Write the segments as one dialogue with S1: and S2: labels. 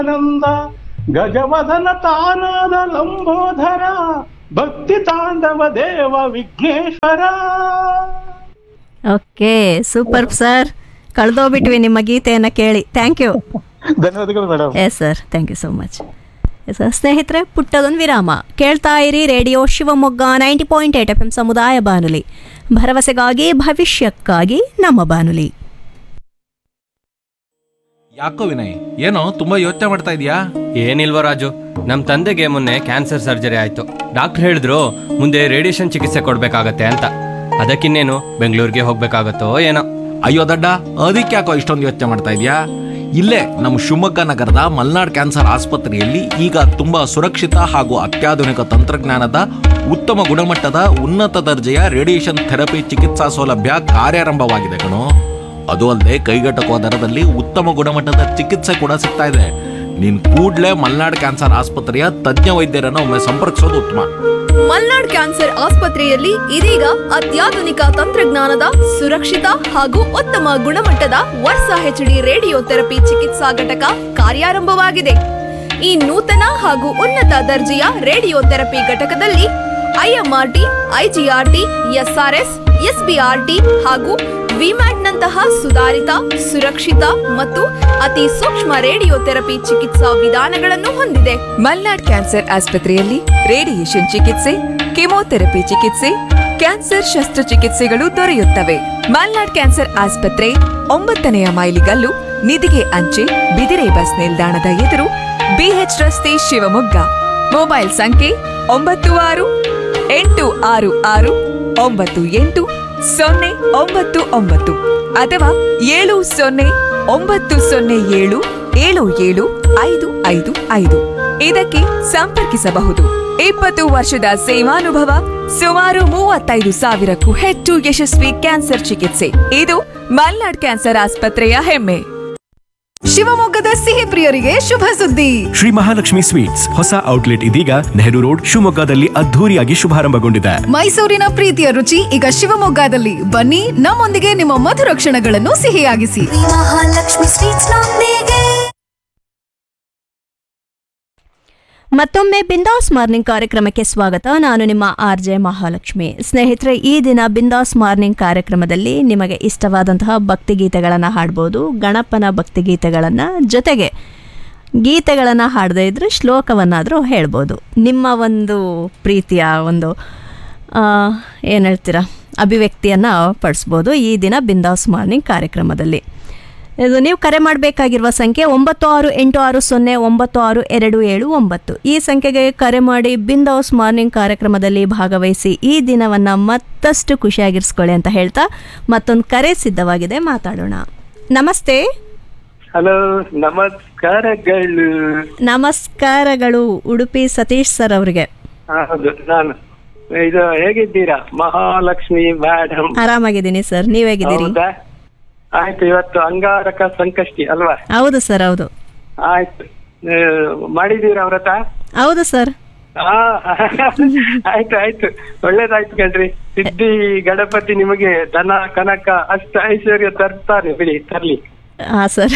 S1: ಆನಂದ ಗಜವದನ ತಾನಾದ ಲಂಬೋಧರ ಭಕ್ತಿ ತಾಂಡವ ದೇವ ವಿಘ್ನೇಶ್ವರ
S2: ಓಕೆ ಸೂಪರ್ ಸರ್ ಕಳೆದೋಗ್ಬಿಟ್ವಿ ನಿಮ್ಮ ಗೀತೆಯನ್ನು ಕೇಳಿ ಥ್ಯಾಂಕ್ ಯು
S1: ಧನ್ಯವಾದಗಳು madam
S2: yes sir thank you so much sir ಸ್ನೇಹಿತರೆ ಪುಟ್ಟದೊಂದು ವಿರಾಮ ಕೇಳ್ತಾ ಇರಿ radio Shivamogga ninety point eight F M ಸಮುದಾಯ ಬಾನುಲಿ ಭರವಸೆಗಾಗಿ ಭವಿಷ್ಯಕ್ಕಾಗಿ ನಮ್ಮ ಬಾನುಲಿ
S3: ಯಾಕೋ ವಿನಯ್ ಏನೋ ತುಂಬಾ ಯೋಚನೆ ಮಾಡ್ತಾ ಇದೀಯಾ
S4: ಏನಿಲ್ವ ರಾಜು ನಮ್ಮ ತಂದೆಗೆ ಮೊನ್ನೆ ಕ್ಯಾನ್ಸರ್ ಸರ್ಜರಿ ಆಯ್ತು ಡಾಕ್ಟರ್ ಹೇಳಿದ್ರು ಮುಂದೆ ರೇಡಿಯೇಷನ್ ಚಿಕಿತ್ಸೆ ಕೊಡ್ಬೇಕಾಗತ್ತೆ ಅಂತ ಅದಕ್ಕಿನ್ನೇನು ಬೆಂಗಳೂರಿಗೆ ಹೋಗ್ಬೇಕಾಗತ್ತೋ ಏನೋ
S3: ಅಯ್ಯೋ ದಡ್ಡ ಅದಕ್ಕೆ ಯಾಕೋ ಇಷ್ಟೊಂದು ಯೋಚನೆ ಮಾಡ್ತಾ ಇದೀಯಾ ಇಲ್ಲೇ ನಮ್ಮ ಶಿವಮೊಗ್ಗ ನಗರದ ಮಲ್ನಾಡ್ ಕ್ಯಾನ್ಸರ್ ಆಸ್ಪತ್ರೆಯಲ್ಲಿ ಈಗ ತುಂಬಾ ಸುರಕ್ಷಿತ ಹಾಗೂ ಅತ್ಯಾಧುನಿಕ ತಂತ್ರಜ್ಞಾನದ ಉತ್ತಮ ಗುಣಮಟ್ಟದ ಉನ್ನತ ದರ್ಜೆಯ ರೇಡಿಯೇಷನ್ ಥೆರಪಿ ಚಿಕಿತ್ಸಾ ಸೌಲಭ್ಯ ಕಾರ್ಯಾರಂಭವಾಗಿದೆ ಕಣೋ ಅದು ಅಲ್ಲದೆ ಕೈಗೆಟಕುವ ದರದಲ್ಲಿ ಉತ್ತಮ ಗುಣಮಟ್ಟದ ಚಿಕಿತ್ಸೆ ಕೂಡ ಸಿಗ್ತಾ ಇದೆ ನೀನ್ ಕೂಡ್ಲೇ ಮಲ್ನಾಡ್ ಕ್ಯಾನ್ಸರ್ ಆಸ್ಪತ್ರೆಯ ತಜ್ಞ ವೈದ್ಯರನ್ನು ಒಮ್ಮೆ ಸಂಪರ್ಕಿಸೋದು ಉತ್ತಮ
S5: ಮಲ್ನಾಡ್ ಕ್ಯಾನ್ಸರ್ ಆಸ್ಪತ್ರೆಯಲ್ಲಿ ಇದೀಗ ಅತ್ಯಾಧುನಿಕ ತಂತ್ರಜ್ಞಾನದ ಸುರಕ್ಷಿತ ಹಾಗೂ ಉತ್ತಮ ಗುಣಮಟ್ಟದ ವರ್ಸಾ ಹೆಚ್ಡಿ ರೇಡಿಯೋ ಥೆರಪಿ ಚಿಕಿತ್ಸಾ ಘಟಕ ಕಾರ್ಯಾರಂಭವಾಗಿದೆ ಈ ನೂತನ ಹಾಗೂ ಉನ್ನತ ದರ್ಜೆಯ ರೇಡಿಯೋ ಥೆರಪಿ ಘಟಕದಲ್ಲಿ ಐಎಂಆರ್ಟಿ ಐಜಿಆರ್ಟಿ ಎಸ್ಆರ್ಎಸ್ ಎಸ್ಬಿಆರ್ಟಿ ಹಾಗೂ ವಿಮ್ಯಾಟ್ನಂತಹ ಸುಧಾರಿತ ಸುರಕ್ಷಿತ ಮತ್ತು ಅತಿ ಸೂಕ್ಷ್ಮ ರೇಡಿಯೋ ಥೆರಪಿ ಚಿಕಿತ್ಸಾ ವಿಧಾನಗಳನ್ನು ಹೊಂದಿದೆ
S6: ಮಲ್ನಾಡ್ ಕ್ಯಾನ್ಸರ್ ಆಸ್ಪತ್ರೆಯಲ್ಲಿ ರೇಡಿಯೇಷನ್ ಚಿಕಿತ್ಸೆ ಕೆಮೊಥೆರಪಿ ಚಿಕಿತ್ಸೆ ಕ್ಯಾನ್ಸರ್ ಶಸ್ತ್ರಚಿಕಿತ್ಸೆಗಳು ದೊರೆಯುತ್ತವೆ ಮಲ್ನಾಡ್ ಕ್ಯಾನ್ಸರ್ ಆಸ್ಪತ್ರೆ ಒಂಬತ್ತನೆಯ ಮೈಲಿಗಲ್ಲು ನಿಧಿಗೆ ಅಂಚೆ ಬಿದಿರೆ ಬಸ್ ನಿಲ್ದಾಣದ ಎದುರು ಬಿಎಚ್ ರಸ್ತೆ ಶಿವಮೊಗ್ಗ ಮೊಬೈಲ್ ಸಂಖ್ಯೆ ಒಂಬತ್ತು ಆರು ಎಂಟು ಆರು ಆರು ಒಂಬತ್ತು ಎಂಟು ಸೊನ್ನೆ ಒಂಬತ್ತು ಒಂಬತ್ತು ಅಥವಾ ಏಳು ಸೊನ್ನೆ ಒಂಬತ್ತು ಸೊನ್ನೆ ಏಳು ಏಳು ಏಳು ಐದು ಐದು ಐದು ಇದಕ್ಕೆ ಸಂಪರ್ಕಿಸಬಹುದು ಇಪ್ಪತ್ತು ವರ್ಷದ ಸೇವಾನುಭವ ಸುಮಾರು ಮೂವತ್ತೈದು ಸಾವಿರಕ್ಕೂ ಹೆಚ್ಚು ಯಶಸ್ವಿ ಕ್ಯಾನ್ಸರ್ ಚಿಕಿತ್ಸೆ ಇದು ಮಲ್ನಾಡ್ ಕ್ಯಾನ್ಸರ್ ಆಸ್ಪತ್ರೆಯ ಹೆಮ್ಮೆ
S5: ಶಿವಮೊಗ್ಗದ ಸಿಹಿ ಪ್ರಿಯರಿಗೆ ಶುಭ ಸುದ್ದಿ
S7: ಶ್ರೀ ಮಹಾಲಕ್ಷ್ಮಿ ಸ್ವೀಟ್ಸ್ ಹೊಸ ಔಟ್ಲೆಟ್ ಇದೀಗ ನೆಹರು ರೋಡ್ ಶಿವಮೊಗ್ಗದಲ್ಲಿ ಅದ್ಧೂರಿಯಾಗಿ ಶುಭಾರಂಭಗೊಂಡಿದೆ
S5: ಮೈಸೂರಿನ ಪ್ರೀತಿಯ ರುಚಿ ಈಗ ಶಿವಮೊಗ್ಗದಲ್ಲಿ ಬನ್ನಿ ನಮ್ಮೊಂದಿಗೆ ನಿಮ್ಮ ಮಧುರ ಕ್ಷಣಗಳನ್ನು ಸಿಹಿಯಾಗಿಸಿ
S8: ಮಹಾಲಕ್ಷ್ಮಿ ಸ್ವೀಟ್ಸ್ ನೊಂದಿಗೆ
S2: ಮತ್ತೊಮ್ಮೆ ಬಿಂದಾಸ್ ಮಾರ್ನಿಂಗ್ ಕಾರ್ಯಕ್ರಮಕ್ಕೆ ಸ್ವಾಗತ ನಾನು ನಿಮ್ಮ ಆರ್ ಜೆ ಮಹಾಲಕ್ಷ್ಮಿ ಸ್ನೇಹಿತರೆ ಈ ದಿನ ಬಿಂದಾಸ್ ಮಾರ್ನಿಂಗ್ ಕಾರ್ಯಕ್ರಮದಲ್ಲಿ ನಿಮಗೆ ಇಷ್ಟವಾದಂತಹ ಭಕ್ತಿಗೀತೆಗಳನ್ನು ಹಾಡ್ಬೋದು ಗಣಪನ ಭಕ್ತಿಗೀತೆಗಳನ್ನು ಜೊತೆಗೆ ಗೀತೆಗಳನ್ನು ಹಾಡದೇ ಇದ್ದರೆ ಶ್ಲೋಕವನ್ನಾದರೂ ಹೇಳ್ಬೋದು ನಿಮ್ಮ ಒಂದು ಪ್ರೀತಿಯ ಒಂದು ಏನು ಹೇಳ್ತೀರಾ ಅಭಿವ್ಯಕ್ತಿಯನ್ನು ಪಡಿಸ್ಬೋದು ಈ ದಿನ ಬಿಂದಾಸ್ ಮಾರ್ನಿಂಗ್ ಕಾರ್ಯಕ್ರಮದಲ್ಲಿ ಇದು ನೀವು ಕರೆ ಮಾಡಬೇಕಾಗಿರುವ ಸಂಖ್ಯೆ ಒಂಬತ್ತು ಆರು ಎಂಟು ಆರು ಸೊನ್ನೆ ಒಂಬತ್ತು ಆರು ಎರಡು ಏಳು ಒಂಬತ್ತು ಈ ಸಂಖ್ಯೆಗೆ ಕರೆ ಮಾಡಿ ಬಿಂದಾಸ್ ಮಾರ್ನಿಂಗ್ ಕಾರ್ಯಕ್ರಮದಲ್ಲಿ ಭಾಗವಹಿಸಿ ಈ ದಿನವನ್ನು ಮತ್ತಷ್ಟು ಖುಷಿಯಾಗಿರಿಸ್ಕೊಳ್ಳಿ ಅಂತ ಹೇಳ್ತಾ ಮತ್ತೊಂದು ಕರೆ ಸಿದ್ಧವಾಗಿದೆ ಮಾತಾಡೋಣ ನಮಸ್ತೆ
S1: ಹಲೋ ನಮಸ್ಕಾರಗಳು
S2: ನಮಸ್ಕಾರಗಳು ಉಡುಪಿ ಸತೀಶ್ ಸರ್ ಅವರಿಗೆ
S1: ಹೌದು ನಾನು ಇದು ಹೇಗಿದ್ದೀರಾ ಮಹಾಲಕ್ಷ್ಮಿ ಮೇಡಮ್
S2: ಆರಾಮಾಗಿದ್ದೀನಿ ಸರ್ ನೀವು ಹೇಗಿದ್ದೀರಿ
S1: ಹೌದಾ ಆಯ್ತು ಇವತ್ತು ಅಂಗಾರಕ ಸಂಕಷ್ಟಿ ಅಲ್ವಾ
S2: ಹೌದು ಸರ್ ಹೌದು
S1: ಆಯ್ತು ಆ, ಮಾಡಿದೀರಾ ವ್ರತ
S2: ಹೌದು ಸರ್
S1: ಆ, ಆಯ್ತು ಆಯ್ತು ಒಳ್ಳೇದಾಯ್ತು ಕಣ್ರಿ ಸಿದ್ಧಿ ಗಣಪತಿ ನಿಮಗೆ ದನ ಕನಕ ಅಷ್ಟ ಐಶ್ವರ್ಯ ತರ್ತಾರೆ ಬಿಡಿ ತರ್ಲಿ
S2: ಹಾಂ ಸರ್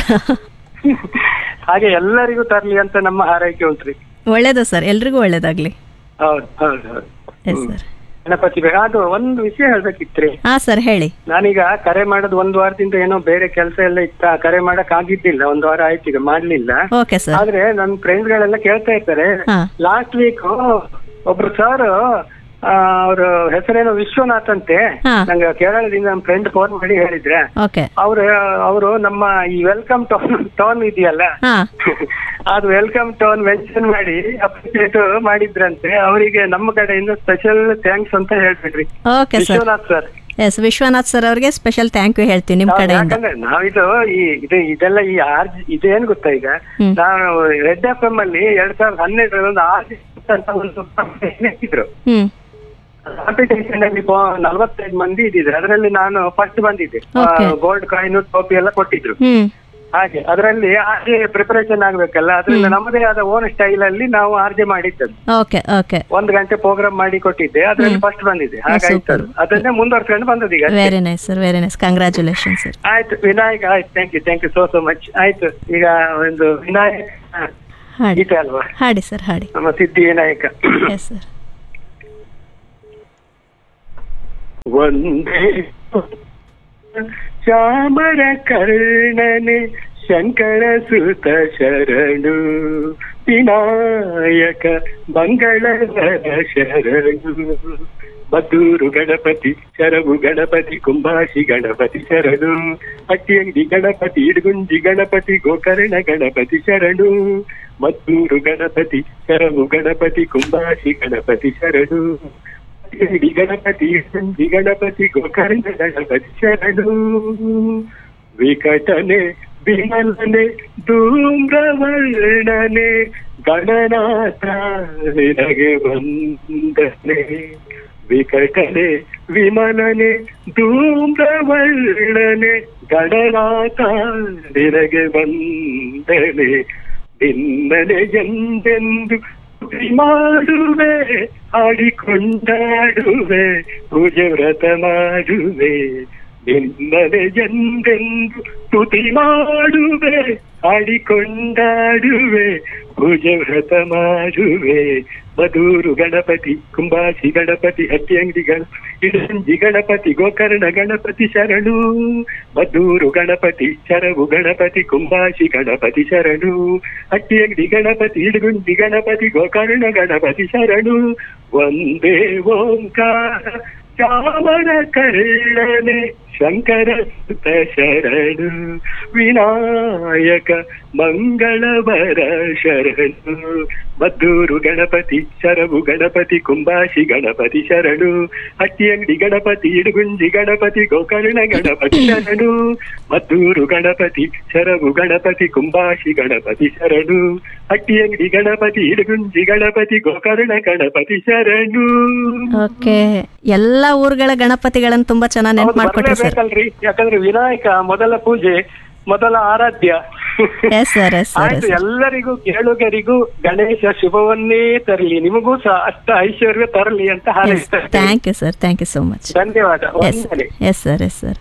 S1: ಹಾಗೆ ಎಲ್ಲರಿಗೂ ತರ್ಲಿ ಅಂತ ನಮ್ಮ ಹಾರೈಕೆ ಉಂಟ್ರಿ
S2: ಒಳ್ಳೇದು ಸರ್ ಎಲ್ರಿಗೂ ಒಳ್ಳೇದಾಗಲಿ
S1: ಹೌದು ಹೌದು ಹೌದು
S2: ಎಸ್ ಸರ್
S1: ಗಣಪತಿ ಬೇಗ ಅದು ಒಂದು ವಿಷಯ ಹೇಳ್ಬೇಕಿತ್ರಿ
S2: ಹಾಂ ಸರ್ ಹೇಳಿ
S1: ನಾನೀಗ ಕರೆ ಮಾಡೋದು ಒಂದು ವಾರದಿಂದ ಏನೋ ಬೇರೆ ಕೆಲಸ ಎಲ್ಲ ಇತ್ತ ಕರೆ ಮಾಡಕ್ ಆಗಿದ್ದಿಲ್ಲ ಒಂದು ವಾರ ಆಯ್ತು ಈಗ ಮಾಡ್ಲಿಲ್ಲ
S2: ಓಕೆ ಸರ್
S1: ಆದ್ರೆ ನನ್ನ ಫ್ರೆಂಡ್ಸ್ ಗಳೆಲ್ಲ ಕೇಳ್ತಾ ಇರ್ತಾರೆ
S2: ಹಾ.
S1: ಲಾಸ್ಟ್ ವೀಕ್ ಒಬ್ರು ಸರ್ ಅವ್ರ ಹೆಸರೇನೋ ವಿಶ್ವನಾಥ್ ಅಂತೆ
S2: ಹಾ.
S1: ನಂಗೆ ಕೇರಳದಿಂದ ನಮ್ಮ ಫ್ರೆಂಡ್ ಫೋನ್ ಮಾಡಿ ಹೇಳಿದ್ರೆ
S2: ಓಕೆ
S1: ಅವ್ರು ಅವರು ನಮ್ಮ ಈ ವೆಲ್ಕಮ್ ಟೋನ್ ಟೋನ್ ಇದೆಯಲ್ಲ
S2: ಹಾಂ
S1: ಅದು ವೆಲ್ಕಮ್ ಟೋನ್ ಮೆನ್ಷನ್ ಮಾಡಿ ಅಪ್ರಿಶಿಯೇಟ್ ಮಾಡಿದ್ರಂತೆ ಅವರಿಗೆ ನಮ್ಮ ಕಡೆಯಿಂದ ಸ್ಪೆಷಲ್ ಥ್ಯಾಂಕ್ಸ್ ಅಂತ ಹೇಳ್ಬಿಡ್ರಿ
S2: okay sir
S1: Vishwanath sir
S2: yes Vishwanath sir ಅವ್ರಿಗೆ ಸ್ಪೆಷಲ್ ಥ್ಯಾಂಕ್ ಯು ಹೇಳ್ತೀವಿ ನಿಮ್ಮ ಕಡೆಯಿಂದ
S1: ಯಾಕಂದ್ರೆ ನಾವಿದು ಈ ಇದು ಇದೆಲ್ಲ ಈ ಆರ್ ಇದೇನ್ ಗೊತ್ತಾ ಈಗ
S2: ಹ್ಮ್.
S1: ನಾನು ರೆಡ್ ಎಫ್ ಎಂ ಅಲ್ಲಿ ಎರಡ್ ಸಾವಿರದ ಹನ್ನೆರಡರಲ್ಲಿ ಒಂದು ಆರ್ ಅಂತ ಒಂದು competition ಇಟ್ಟಿದ್ರು
S2: ಹ್ಞೂ
S1: ಕಾಂಪಿಟೇಷನ್ ಅಲ್ಲಿ ನಲವತ್ತೈದು ಮಂದಿ ಇದ್ದಿದ್ರು ಅದರಲ್ಲಿ ನಾನು ಫಸ್ಟ್ ಬಂದಿದ್ದೆ
S2: Okay.
S1: ಗೋಲ್ಡ್ ಕಾಯಿನ್ ಟೋಪಿ ಎಲ್ಲ ಕೊಟ್ಟಿದ್ರು
S2: ಹ್ಞೂ
S1: ಹಾಗೆ ಅದರಲ್ಲಿ ಆರ್ಜೆ ಪ್ರಿಪರೇಷನ್ ಆಗ್ಬೇಕಲ್ಲ ಅದ್ರಿಂದ ನಮ್ಮದೇ ಆದ ಓನ್ ಸ್ಟೈಲ್ ಅಲ್ಲಿ ನಾವು ಆರ್ಜೆ ಮಾಡಿದ್ದದ್ದು
S2: ಓಕೆ ಓಕೆ
S1: ಒಂದು ಗಂಟೆ ಪ್ರೋಗ್ರಾಮ್ ಮಾಡಿ ಕೊಟ್ಟಿದ್ದೆ ಅದ್ರಲ್ಲಿ ಫಸ್ಟ್ ಬಂದಿದೆ ಹಾಗಾಯ್ತು ಅದು. ಅದನ್ನೇ ಮುಂದುವರ್ಸ್ಕೊಂಡು ಬಂದದ್ದು ಈಗ ಅಷ್ಟೇ.
S2: Very nice sir very nice congratulation sir
S1: ಆಯ್ತು ವಿನಾಯಕ ಆಯ್ತು thank you thank you so so much ಆಯ್ತು ಈಗ ಒಂದು ವಿನಾಯಕ ಹಾ,
S2: ಹಾಡಿ
S1: ಗೀತೆ ಅಲ್ವಾ
S2: ಹಾಡಿ ಸರ್ ಹಾಡಿ
S1: ನಮ್ಮ ಸಿದ್ಧಿ ವಿನಾಯಕ
S2: ಎಸ್ ಸರ್
S1: ಒಂದೇ ಚಾಮರ ಕರ್ಣನೆ ಶಂಕರ ಸುತ ಶರಣು ವಿನಾಯಕ ಮಂಗಳವರ ಶರಣು ಮದ್ದೂರು ಗಣಪತಿ ಶರವು ಗಣಪತಿ ಕುಂಭಾಶಿ ಗಣಪತಿ ಶರಣು ಅಟ್ಟಿಯಂಗಿ ಗಣಪತಿ ಇಡಗುಂಜಿ ಗಣಪತಿ ಗೋಕರ್ಣ ಗಣಪತಿ ಶರಣು ಮದ್ದೂರು ಗಣಪತಿ ಶರವು ಗಣಪತಿ ಕುಂಭಾಶಿ ಗಣಪತಿ ಶರಣು ಇಡೀ ಗಣಪತಿ ಸಂಜಿ ಗಣಪತಿ ಗೋಕರ್ಣ ಗಣಪತಿ ಶರಣು ವಿಕಟನೆ ವಿಮಲನೆ ಧೂಮ್ರವರ್ಣನೆ ಗಣನಾಥ ನಿನಗೆ ವಂದನೆ ವಿಕಟನೆ ವಿಮಲನೆ ಧೂಮ್ರವರ್ಣನೆ ಗಣನಾಥ ನಿನಗೆ ವಂದನೆ ನಿನ್ನನೆ ಎಂದೆಂದು ಸ್ತುತಿ ಮಾಡುವೆ ಹಾಡಿಕೊಂಡಾಡುವೆ ಪೂಜೆ ವ್ರತ ಮಾಡುವೆ ನಿನ್ನನೆ ಎಂದೆಂದು ಸ್ತುತಿ ಮಾಡುವೆ ಹಾಡಿಕೊಂಡಾಡುವೆ ಪೂಜೆ ವ್ರತ ಮಾಡುವೆ ಮಧೂರು ಗಣಪತಿ ಕುಂಬಾಸಿ ಗಣಪತಿ ಹಟ್ಟಿಯಂಗಡಿ ಗಣ ಇಡಂಜಿ ಗಣಪತಿ ಗೋಕರ್ಣ ಗಣಪತಿ ಶರಣು ಮಧೂರು ಗಣಪತಿ ಶರವು ಗಣಪತಿ ಕುಂಬಾಸಿ ಗಣಪತಿ ಶರಣು ಹಟ್ಟಿಯಂಗಡಿ ಗಣಪತಿ ಇಡಗುಂಜಿ ಗಣಪತಿ ಗೋಕರ್ಣ ಗಣಪತಿ ಶರಣು ಒಂದೇ ಓಂಕಾರ ಚಾಮರ ಕಳ್ಳನೆ ಶಂಕರ ಸುತ ಶರಣು ವಿನಾಯಕ ಮಂಗಳವರ ಶರಣು ಮದ್ದೂರು ಗಣಪತಿ ಶರವು ಗಣಪತಿ ಕುಂಬಾಶಿ ಗಣಪತಿ ಶರಣು ಹಟ್ಟಿಯಂಗಡಿ ಗಣಪತಿ ಇಡಗುಂಜಿ ಗಣಪತಿ ಗೋಕರ್ಣ ಗಣಪತಿ ಶರಣು ಮದ್ದೂರು ಗಣಪತಿ ಶರವು ಗಣಪತಿ ಕುಂಬಾಶಿ ಗಣಪತಿ ಶರಣು ಹಟ್ಟಿಯಂಗಡಿ ಗಣಪತಿ ಇಡಗುಂಜಿ ಗಣಪತಿ ಗೋಕರ್ಣ ಗಣಪತಿ ಶರಣು
S2: ಓಕೆ ಎಲ್ಲ ಊರುಗಳ ಗಣಪತಿಗಳನ್ನು ತುಂಬಾ ಚೆನ್ನಾಗಿ ನೆನ್ಪು
S1: ಹೌದು,
S2: ಮಾಡ್ಕೊಟ್ರಿ ಸರ್
S1: ಬರ್ಲೇಬೇಕಲ್ರಿ ಯಾಕಂದ್ರೆ ವಿನಾಯಕ ಮೊದಲ ಪೂಜೆ ಮೊದಲ ಆರಾಧ್ಯ
S2: ಎಸ್ ಸರ್ ಎಸ್ ಸರ್
S1: ಆಯ್ತು ಎಲ್ಲರಿಗೂ ಕೇಳುಗರಿಗೂ ಗಣೇಶ ಶುಭವನ್ನೇ ತರಲಿ ನಿಮಗೂ ಸಹ ಅಷ್ಟ ಐಶ್ವರ್ಯ ತರಲಿ ಅಂತ ಹಾರೈಸ್ತಾರೆ
S2: thank you sir thank you so much
S1: ಧನ್ಯವಾದ
S2: ಎಸ್
S1: ವಂದನೆ
S2: yes sir yes sir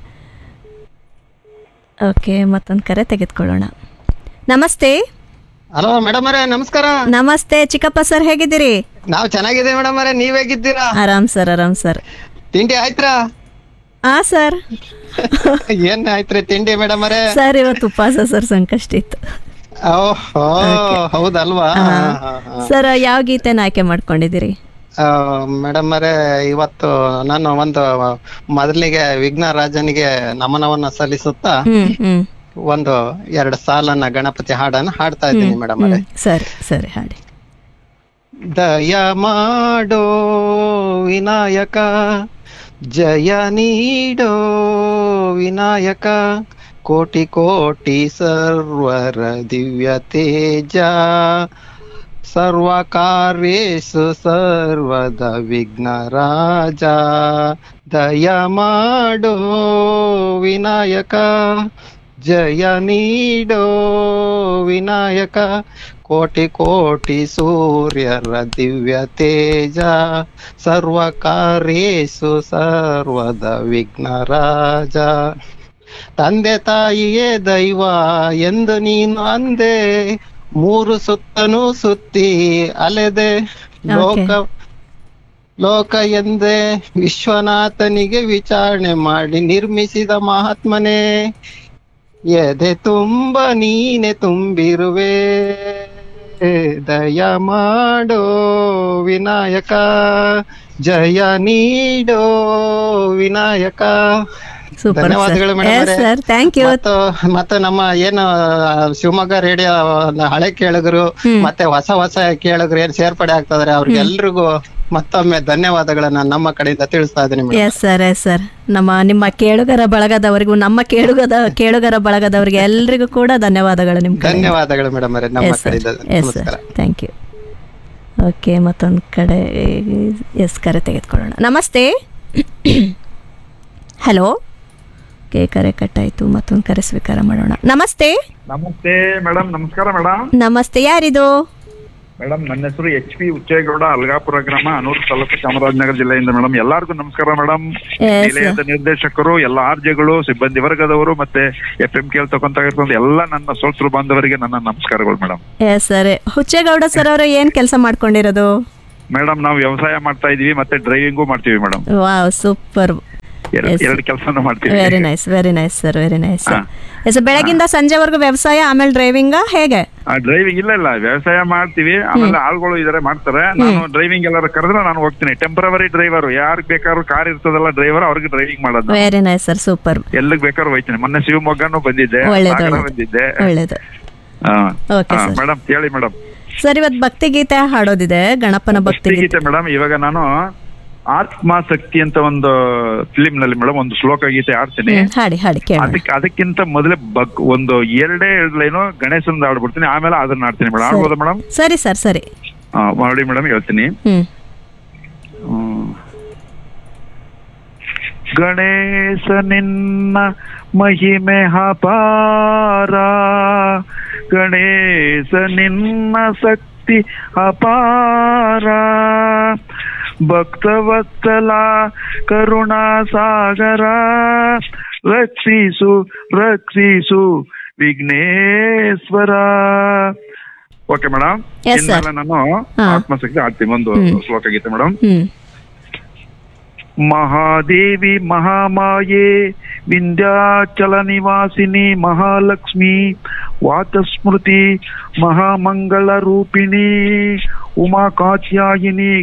S2: okay ಮತ್ತೊಂದು ಕರೆ ತೆಗೆದುಕೊಳ್ಳೋಣ ನಮಸ್ತೆ
S9: ಹಲೋ ಮೇಡಮ್ ಅವರೇ ನಮಸ್ಕಾರ
S2: ನಮಸ್ತೆ ಚಿಕ್ಕಪ್ಪ ಸರ್ ಹೇಗಿದ್ದೀರಿ
S9: ನಾವ್ ಚೆನ್ನಾಗಿದೆ ಮೇಡಮ್ ಅವರೇ ನೀವ್ ಹೇಗಿದ್ದೀರಾ
S2: ಆರಾಮ್ ಸರ್ ಆರಾಮ್ ಸರ್
S9: ತಿಂಡಿ ಆಯ್ತ್ರಾ
S2: ಹಾ ಸರ್
S9: ಏನ್ ಆಯ್ತ್ರಿ ತಿಂಡಿ ಮೇಡಮ್ ಅವರೇ
S2: ಸರ್ ಇವತ್ತು ಉಪವಾಸ ಸರ್ ಸಂಕಷ್ಟ ಇತ್ತು
S9: ಓಹೋ ಹೌದಲ್ವಾ
S2: ಸರ್ ಯಾವ ಗೀತೆನ ಆಯ್ಕೆ ಮಾಡ್ಕೊಂಡಿದ್ದೀರಿ
S9: ಮೇಡಮ್ ಅವರೇ ಇವತ್ತು ನಾನು ಒಂದು ಮೊದಲಿಗೆ ವಿಘ್ನ ರಾಜನಿಗೆ ನಮನವನ್ನ ಸಲ್ಲಿಸುತ್ತಾ
S2: ಹ್ಮ್ ಹ್ಮ್
S9: ಒಂದು ಎರಡು ಸಾಲನ್ನ ಗಣಪತಿ ಹಾಡನ್ನ ಹಾಡ್ತಾ ಇದ್ದೀನಿ ಮೇಡಮ್ ಅವರೇ
S2: ಹ್ಮ್. ಸರಿ ಸರಿ ಹಾಡಿ
S9: ದಯ ಮಾಡೋ ವಿನಾಯಕ ಜಯ ನೀಡೋ ವಿನಾಯಕ ಕೋಟಿ ಕೋಟಿ ಸರ್ವರ ದಿವ್ಯ ತೇಜ ಸರ್ವ ಕಾರ್ಯೇಶು ಸರ್ವದ ವಿಘ್ನ ರಾಜ ದಯ ಮಾಡೋ ವಿನಾಯಕ ಜಯ ನೀಡೋ ವಿನಾಯಕ ಕೋಟಿ ಕೋಟಿ ಸೂರ್ಯರ ದಿವ್ಯ ತೇಜ ಸರ್ವ ಕಾರ್ಯೇಶು ಸರ್ವದ ವಿಘ್ನ ರಾಜ ತಂದೆ ತಾಯಿಯೇ ದೈವ ಎಂದು ನೀನು ಅಂದೆ ಮೂರು ಸುತ್ತನೂ ಸುತ್ತಿ ಅಲೆದೆ ಲೋಕ ಲೋಕ ಎಂದೇ ವಿಶ್ವನಾಥನಿಗೆ ವಿಚಾರಣೆ ಮಾಡಿ ನಿರ್ಮಿಸಿದ ಮಹಾತ್ಮನೇ ಎದೆ ತುಂಬ ನೀನೆ ತುಂಬಿರುವೆ ದಯ ಮಾಡೋ ವಿನಾಯಕ ಜಯ ನೀಡೋ ವಿನಾಯಕ
S2: ಸೂಪರ್
S9: ಧನ್ಯವಾದಗಳು
S2: ಎಸ್ ಸರ್ ಥ್ಯಾಂಕ್ ಯು
S9: ಮತ್ತು ಮತ್ತೆ ನಮ್ಮ ಏನು ಆ, ಶಿವಮೊಗ್ಗ ರೇಡಿಯೋ ಹಳೆ ಕೇಳುಗರು ಮತ್ತೆ ಹೊಸ ಹೊಸ ಕೇಳುಗರು ಏನ್ ಸೇರ್ಪಡೆ ಆಗ್ತದಾರೆ ಅವ್ರಿಗೆಲ್ರಿಗೂ ಮತ್ತೊಮ್ಮೆ ಧನ್ಯವಾದಗಳನ್ನ ನಮ್ಮ ಕಡೆಯಿಂದ ತಿಳಿಸ್ತಾ ಇದ್ದೀನಿ madam
S2: yes sir yes sir ನಮ್ಮ ನಿಮ್ಮ ಕೇಳುಗರ ಬಳಗದವರಿಗೂ ನಮ್ಮ ಕೇಳುಗದ ಕೇಳುಗರ ಬಳಗದವರಿಗೆ ಎಲ್ರಿಗೂ ಕೂಡ ಧನ್ಯವಾದಗಳು ನಿಮ್ಮ ಕಡೆ
S9: ಧನ್ಯವಾದಗಳು ಮೇಡಮ್ ಅವರೇ ನಮ್ಮ
S2: ಎಸ್ ಸರ್
S9: ಕಡೆಯಿಂದ
S2: ಎಸ್ ಸರ್
S9: ನಮಸ್ಕಾರ
S2: ಥ್ಯಾಂಕ್ ಯು ಓಕೆ ಮತ್ತೊಂದು ಕಡೆ ಎಸ್ ಕರೆ ತೆಗೆದುಕೊಳ್ಳೋಣ ನಮಸ್ತೆ ಹಲೋ ಓಕೆ ಕರೆ ಕಟ್ಟಾಯ್ತು ಮತ್ತೊಂದು ಕರೆ ಸ್ವೀಕಾರ ಮಾಡೋಣ ನಮಸ್ತೆ
S10: ನಮಸ್ತೆ ಮೇಡಮ್ ನಮಸ್ಕಾರ ಮೇಡಮ್
S2: ನಮಸ್ತೆ ಯಾರಿದು
S10: ಮೇಡಮ್ ನನ್ನ ಹೆಸರು ಎಚ್ ಪಿ ಉಚ್ಚೇಗೌಡ ಅಲ್ಗಾಪುರ ಗ್ರಾಮ ಅನೂರು ತಾಲೂಕು ಚಾಮರಾಜನಗರ ಜಿಲ್ಲೆಯಿಂದ ಮೇಡಮ್ ಎಲ್ಲರಿಗೂ ನಮಸ್ಕಾರ ಮೇಡಮ್
S2: Yes,
S10: ನಿಲಯದ ನಿರ್ದೇಶಕರು ಎಲ್ಲ ಆರ್ಜೆಗಳು ಸಿಬ್ಬಂದಿ ವರ್ಗದವರು ಮತ್ತೆ ಎಫ್ ಎಂ ಕೇಳ್ತಕ್ಕಂತ ಇರ್ತಕ್ಕಂಥ ಎಲ್ಲ ನನ್ನ ಸೋತ್ರು ಬಾಂಧವರಿಗೆ ನನ್ನ ನಮಸ್ಕಾರಗಳು ಮೇಡಮ್
S2: ಎ ಸರಿ ಹುಚ್ಚೇಗೌಡ ಸರ್ ಅವರು ಏನು ಕೆಲಸ ಮಾಡ್ಕೊಂಡಿರೋದು
S10: ಮೇಡಮ್ ನಾವು ವ್ಯವಸಾಯ ಮಾಡ್ತಾ ಇದೀವಿ ಮತ್ತೆ ಡ್ರೈವಿಂಗು ಮಾಡ್ತೀವಿ ಮೇಡಮ್
S2: ವಾವ್ ಸೂಪರ್ Yes.
S10: ಎರಡು ಕೆಲಸನೂ ಮಾಡ್ತೀವಿ
S2: very nice very nice sir very nice
S10: ಹಾ.
S2: ಎಸ್ ಬೆಳಗಿಂದ ಸಂಜೆವರೆಗೂ ವ್ಯವಸಾಯ ಆಮೇಲೆ ಡ್ರೈವಿಂಗ ಹೇಗೆ
S10: ಡ್ರೈವಿಂಗ್ ಇಲ್ಲ ಇಲ್ಲ ವ್ಯವಸಾಯ ಮಾಡ್ತೀವಿ ಆಮೇಲೆ ಆಳುಗಳು ಇದಾರೆ ಮಾಡ್ತಾರೆ ನಾನು ಡ್ರೈವಿಂಗ್ ಎಲ್ಲಾರು ಕರೆದ್ರೆ ನಾನು ಹೋಗ್ತೀನಿ ಟೆಂಪರವರಿ ಡ್ರೈವರ್ ಯಾರಿಗೆ ಬೇಕಾದ್ರೂ ಕಾರ್ ಇರ್ತದಲ್ಲ ಡ್ರೈವರ್ ಅವ್ರಿಗೆ ಡ್ರೈವಿಂಗ್ ಮಾಡೋದು ನಾನು.
S2: ವೆರಿ ನೈಸ್ ಸರ್ ಸೂಪರ್
S10: ಎಲ್ಲಿಗ್ ಬೇಕಾದ್ರೂ ಹೋಯ್ತೀನಿ ಮೊನ್ನೆ ಶಿವಮೊಗ್ಗನೂ ಬಂದಿದ್ದೆ
S2: ಒಳ್ಳೇದು,
S10: ಸಾಗರ
S2: ಒಳ್ಳೇದು.
S10: ಬಂದಿದ್ದೆ
S2: ಒಳ್ಳೇದು Okay, sir.
S10: ಮೇಡಮ್ ಹೇಳಿ ಮೇಡಮ್
S2: ಸರ್ ಇವತ್ತು ಭಕ್ತಿಗೀತೆ ಹಾಡೋದಿದೆ ಗಣಪನ ಭಕ್ತಿಗೀತೆ
S10: ಗೀತೆ ಮೇಡಮ್ ಇವಾಗ ನಾನು ಆತ್ಮಾಸಕ್ತಿ ಅಂತ ಒಂದು ಫಿಲಿಂ ನಲ್ಲಿ ಮೇಡಮ್ ಒಂದು ಶ್ಲೋಕ ಗೀತೆ ಆಡ್ತೀನಿ
S2: ಹ್ಮ್, ಹಾಡಿ ಹಾಡಿ ಕೇಳೋಣ
S10: ಅದಕ್ಕೆ ಅದಕ್ಕಿಂತ ಮೊದಲೇ ಬಗ್ ಒಂದು ಎರಡೇ ಎರಡು ಲೈನು ಗಣೇಶಂದ ಆಡ್ಬಿಡ್ತೀನಿ ಆಮೇಲೆ ಅದನ್ನ ಆಡ್ತೀನಿ ಮೇಡಮ್
S2: ಸರಿ.
S10: ಆಡ್ಬೋದಾ ಮೇಡಮ್
S2: ಸರಿ ಸರ್ ಸರಿ
S10: ಮಾಡಿ ಮೇಡಮ್ ಹೇಳ್ತೀನಿ
S2: ಹ್ಮ್
S10: ಹ್ಮ್. ಗಣೇಶ ನಿನ್ನ ಮಹಿಮೆ ಅಪಾರ ಗಣೇಶ ನಿನ್ನ ಶಕ್ತಿ ಅಪಾರ ಭಕ್ತವತ್ಸಲ ಕರುಣಾ ಸಾಗರ ರಕ್ಷಿಸು ರಕ್ಷಿಸು Vigneshwara okay madam
S2: Yes, sir.
S10: ಇನ್ಮೇಲೆ ನಾನು
S2: ಹಾ.
S10: ಆತ್ಮಶಕ್ತಿ ಆಡ್ತೀನಿ ಒಂದು
S2: ಹ್ಮ್.
S10: ಶ್ಲೋಕ ಗೀತೆ ಮೇಡಮ್
S2: ಹ್ಮ್
S10: ಮಹಾದೇವಿ ಮಹಾಮಾಯೆ ವಿಂಧ್ಯಾಚಲ ನಿವಾಸಿನಿ ಮಹಾಲಕ್ಷ್ಮಿ ವಾಚಸ್ಮೃತಿ ಮಹಾಮಂಗಳ ರೂಪಿಣಿ ಉಮಾ ಕಾತ್ಯಾಯಿನಿ